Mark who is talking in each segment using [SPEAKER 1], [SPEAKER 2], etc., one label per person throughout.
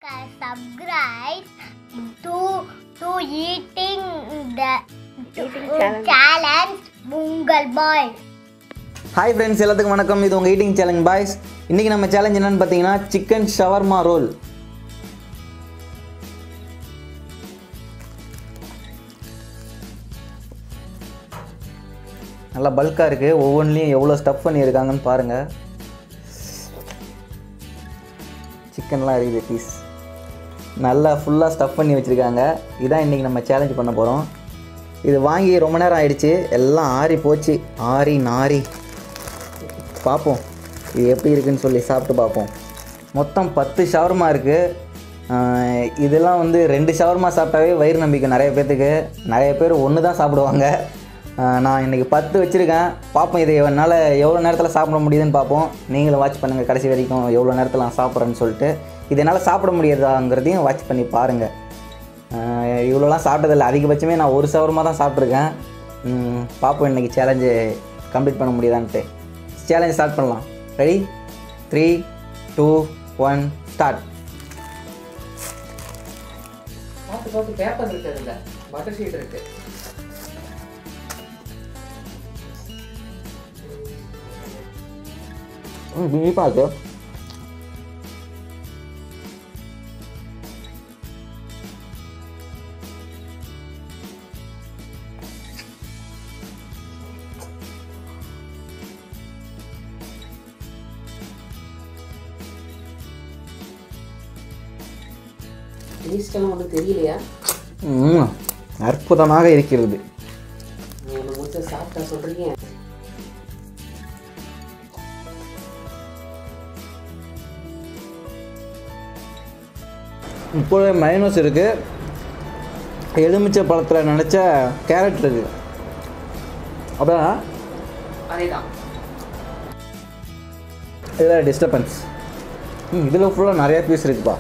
[SPEAKER 1] subscribe to to eating the
[SPEAKER 2] Eating
[SPEAKER 1] uh,
[SPEAKER 2] challenge.
[SPEAKER 1] challenge Bungal Boy.
[SPEAKER 3] Hi friends எல்லாத்துக்கும் வணக்கம் இது உங்கள் eating challenge boys இன்றைக்கி நம்ம சேலஞ்ச் என்னன்னு பார்த்தீங்கன்னா சிக்கன் ஷவர்மா ரோல் நல்லா பல்காக இருக்குது ஒவ்வொன்றிலையும் எவ்வளோ ஸ்டஃப் பண்ணியிருக்காங்கன்னு பாருங்கள் சிக்கன்லாம் இருக்குது பீஸ் நல்லா ஃபுல்லாக ஸ்டஃப் பண்ணி வச்சுருக்காங்க இதான் இன்றைக்கி நம்ம சேலஞ்ச் பண்ண போகிறோம் இது வாங்கி ரொம்ப நேரம் ஆயிடுச்சு எல்லாம் ஆறி போச்சு ஆறி நாரி பார்ப்போம் இது எப்படி இருக்குன்னு சொல்லி சாப்பிட்டு பார்ப்போம் மொத்தம் பத்து ஷவர்மா இருக்குது இதெல்லாம் வந்து ரெண்டு ஷவர்மா சாப்பிட்டாவே வயிறு நம்பிக்கை நிறைய பேர்த்துக்கு நிறைய பேர் ஒன்று தான் சாப்பிடுவாங்க ஆஹ் நான் இன்றைக்கி பத்து வச்சுருக்கேன் பார்ப்போம் இது என்னால் எவ்வளோ நேரத்தில் சாப்பிட முடியுதுன்னு பார்ப்போம் நீங்களும் வாட்ச் பண்ணுங்கள் கடைசி வரைக்கும் எவ்வளோ நேரத்தில் நான் சாப்பிட்றேன்னு சொல்லிட்டு இது என்னால் சாப்பிட முடியாதாங்கிறதையும் வாட்ச் பண்ணி பாருங்கள் ஆஹ் இவ்வளோலாம் சாப்பிட்டதில்ல அதிகபட்சமே நான் ஒரு சவரமாக தான் சாப்பிட்ருக்கேன் ம், பார்ப்போம் இன்றைக்கி சேலஞ்சு கம்ப்ளீட் பண்ண முடியுதான்ட்டு சேலஞ்ச் ஸ்டார்ட் பண்ணலாம் ready three two one start
[SPEAKER 2] பார்த்து பார்த்து பேப்பர் இருக்கு அதுல பட்டர் ஷீட் இருக்கு
[SPEAKER 3] இனிப்பாக இருக்கு
[SPEAKER 2] டேஸ்ட் எல்லாம் ஒன்றும் தெரியலையா
[SPEAKER 3] ம், அற்புதமாக இருக்கிறது
[SPEAKER 2] நீ ஒன்று முடிச்ச சாப்பிட்டா சொல்றீங்க
[SPEAKER 3] இப்போவே மைனஸ் இருக்குது எலுமிச்சை பழத்தில் நினச்ச கேரட் இருக்குது அப்புறம்
[SPEAKER 2] அதேதான்
[SPEAKER 3] இதில் டிஸ்டர்பன்ஸ் ம் இதில் ஃபுல்லாக நிறைய பீஸ் இருக்குப்பா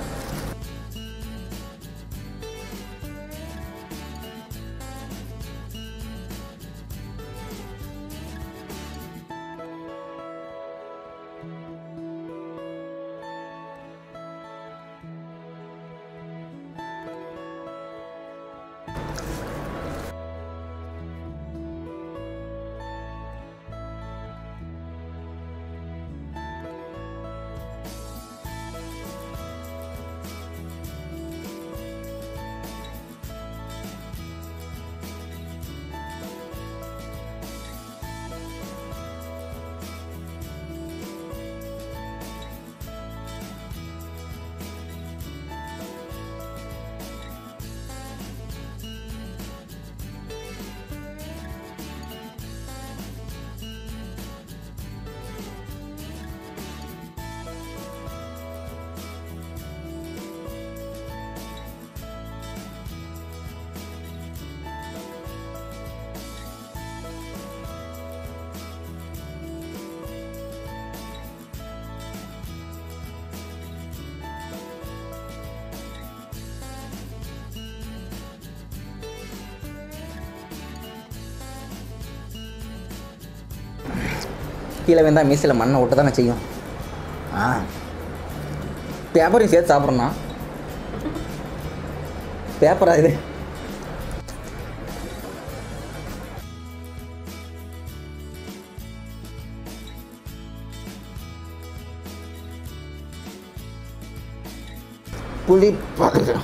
[SPEAKER 3] கீழே வேந்தால் மீசில் மண்ணை விட்டு தானே செய்யும் ஆ பேப்பரையும் சேர்த்து சாப்பிட்றேண்ணா பேப்பரா இது புளிப்பா இருக்கு.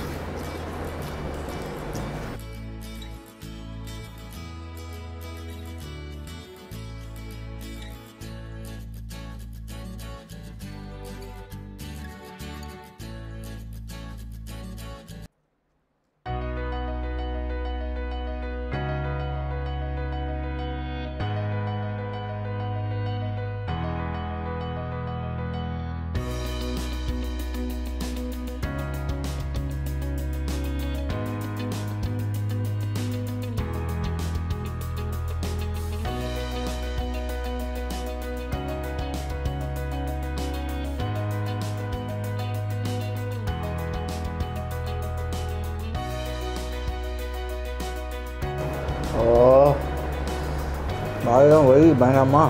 [SPEAKER 3] ஓ வாயெல்லாம் வலி பயங்கரமா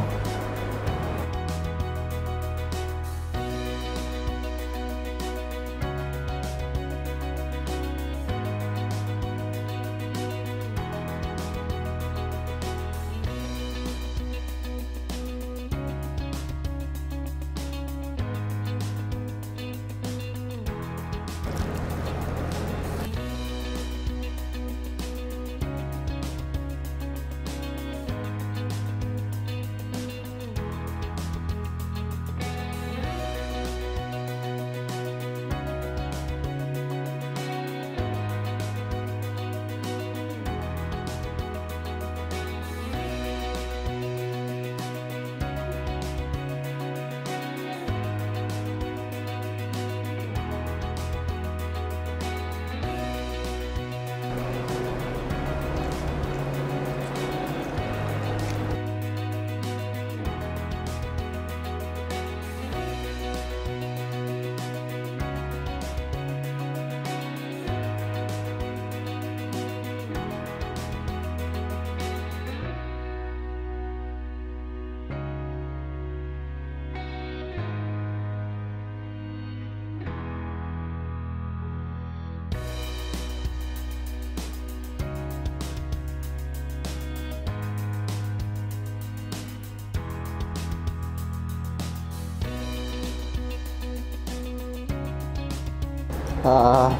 [SPEAKER 3] ஆ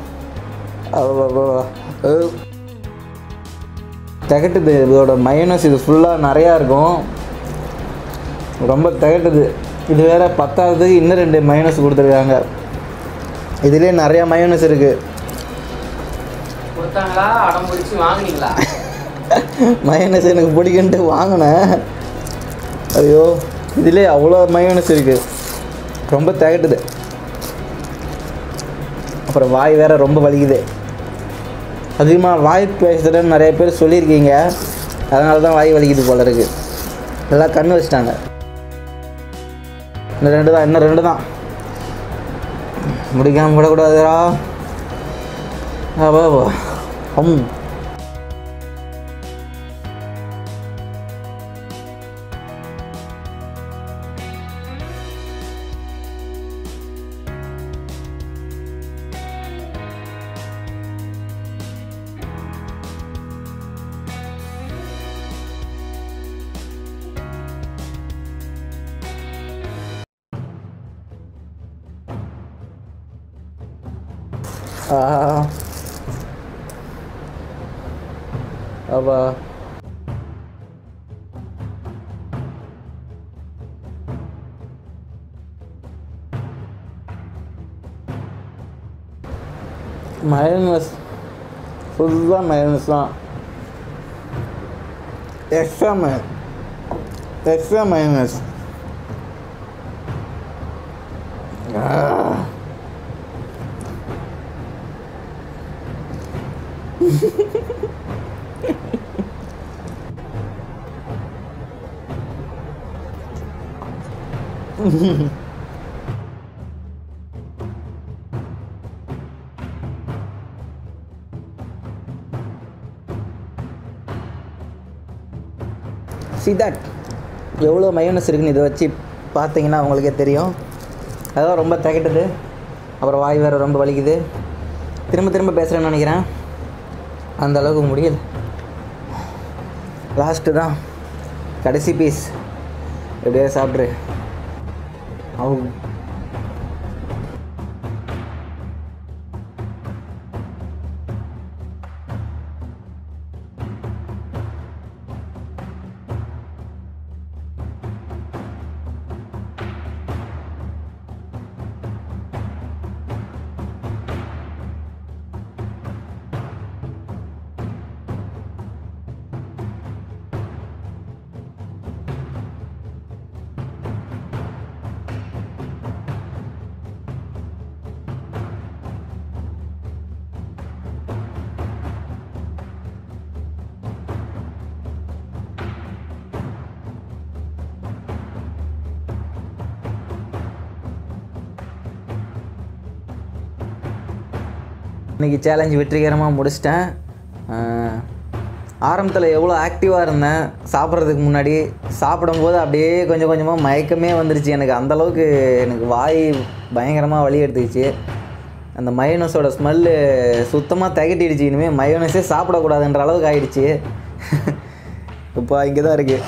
[SPEAKER 3] திகட்டுது இதோட மைனஸ் இது ஃபுல்லாக நிறையா இருக்கும் ரொம்ப திகட்டுது இது வேற பத்தாவதுக்கு இன்னும் ரெண்டு மைனஸ் கொடுத்துருக்காங்க இதுலேயே நிறையா மைனஸ் இருக்குது
[SPEAKER 2] கொடுத்தாங்களா அடம் பிடிச்சி வாங்குனீங்களா
[SPEAKER 3] மயோனஸ் எனக்கு பிடிக்குன்ட்டு வாங்கினேன் ஐயோ இதிலே அவ்வளோ மயோனஸ் இருக்குது ரொம்ப திகட்டுது அப்புறம் வாய் வேற ரொம்ப வலிக்குது அதிகமாக வாய் பேசுகிறேன்னு நிறைய பேர் சொல்லியிருக்கீங்க அதனால தான் வாய் வலிக்குது போல இருக்கு எல்லாம் கண்ணு வச்சிட்டாங்க இன்னும் ரெண்டு தான் இன்னும் ரெண்டு தான் முடிக்காமல் விடக்கூடாதுடா ஆ ஹம் Ah. Aber. மயனஸ் ஃபுல்லாக மயனஸ் தான் extra mayo extra mayonnaise see that எவ்வளோ மயோனஸ் இருக்குன்னு இதை வச்சு பார்த்தீங்கன்னா உங்களுக்கே தெரியும் அதான் ரொம்ப திகட்டுது அப்புறம் வாய் வேறு ரொம்ப வலிக்குது திரும்ப திரும்ப பேசுகிறேன்னு நினைக்கிறேன் அந்த அளவுக்கு முடியல லாஸ்ட்டு தான் கடைசி பீஸ் எப்படியோ சாப்பிட்ரு அவ் இன்றைக்கி சேலஞ்ச் வெற்றிகரமாக முடிச்சிட்டேன் ஆரம்பத்தில் எவ்வளோ ஆக்டிவாக இருந்தேன் சாப்பிட்றதுக்கு முன்னாடி சாப்பிடும்போது அப்படியே கொஞ்சம் கொஞ்சமாக மயக்கமே வந்துருச்சு எனக்கு அந்தளவுக்கு எனக்கு வாய் பயங்கரமாக வலி எடுத்துக்கிச்சு அந்த மயோனஸோட ஸ்மெல்லு சுத்தமாக திகட்டிடுச்சு இனிமேல் மயோனஸே சாப்பிடக்கூடாதுன்ற அளவுக்கு ஆயிடுச்சு இப்போ இங்கே தான் இருக்குது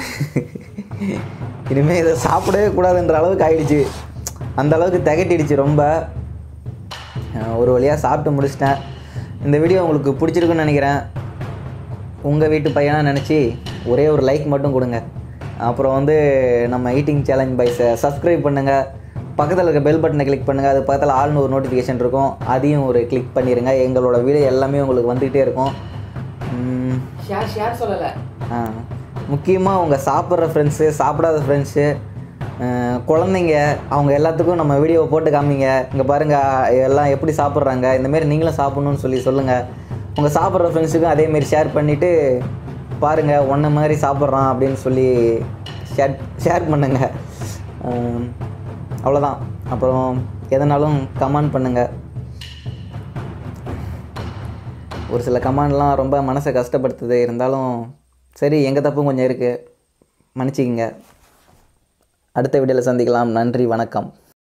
[SPEAKER 3] இனிமேல் இதை சாப்பிடவே கூடாதுன்ற அளவுக்கு ஆயிடுச்சு அந்த அளவுக்கு திகட்டிடுச்சு ரொம்ப அஹ் ஒரு வழியாக சாப்பிட்டு முடிச்சிட்டேன் இந்த வீடியோ உங்களுக்கு பிடிச்சிருக்குன்னு நினைக்கிறேன் உங்கள் வீட்டு பையனாக நினச்சி ஒரே ஒரு லைக் மட்டும் கொடுங்க அப்புறம் வந்து நம்ம ஈட்டிங் சேலஞ்ச் பைஸை சப்ஸ்கிரைப் பண்ணுங்கள் பக்கத்தில் இருக்க பெல் பட்டனை கிளிக் பண்ணுங்கள் அது பக்கத்தில் ஆள்னு ஒரு நோட்டிஃபிகேஷன் இருக்கும் அதையும் ஒரு கிளிக் பண்ணிடுங்க எங்களோட வீடியோ எல்லாமே உங்களுக்கு வந்துக்கிட்டே இருக்கும் உம்,
[SPEAKER 2] ஷேர் ஷேர் சொல்லலை
[SPEAKER 3] ஆ முக்கியமாக உங்கள் சாப்பிட்ற ஃப்ரெண்ட்ஸு சாப்பிடாத ஃப்ரெண்ட்ஸு குழந்தைங்க அவங்க எல்லாத்துக்கும் நம்ம வீடியோவை போட்டு காமிங்க இங்கே பாருங்கள் எல்லாம் எப்படி சாப்பிட்றாங்க இந்தமாரி நீங்களும் சாப்பிட்ணுன்னு சொல்லி சொல்லுங்கள் உங்கள் சாப்பிட்ற ஃப்ரெண்ட்ஸுக்கும் அதேமாரி ஷேர் பண்ணிவிட்டு பாருங்கள் ஒன்றை மாதிரி சாப்பிட்றான் அப்படின்னு சொல்லி ஷேர் ஷேர் பண்ணுங்கள் அவ்வளோதான் அப்புறம் எதனாலும் கமெண்ட் பண்ணுங்கள் ஒரு சில கமாண்ட்லாம் ரொம்ப மனசை கஷ்டப்படுத்துது இருந்தாலும் சரி எங்கள் தப்பும் கொஞ்சம் இருக்குது மன்னிச்சிக்கங்க அடுத்த வீடியோவில் சந்திக்கலாம் நன்றி வணக்கம்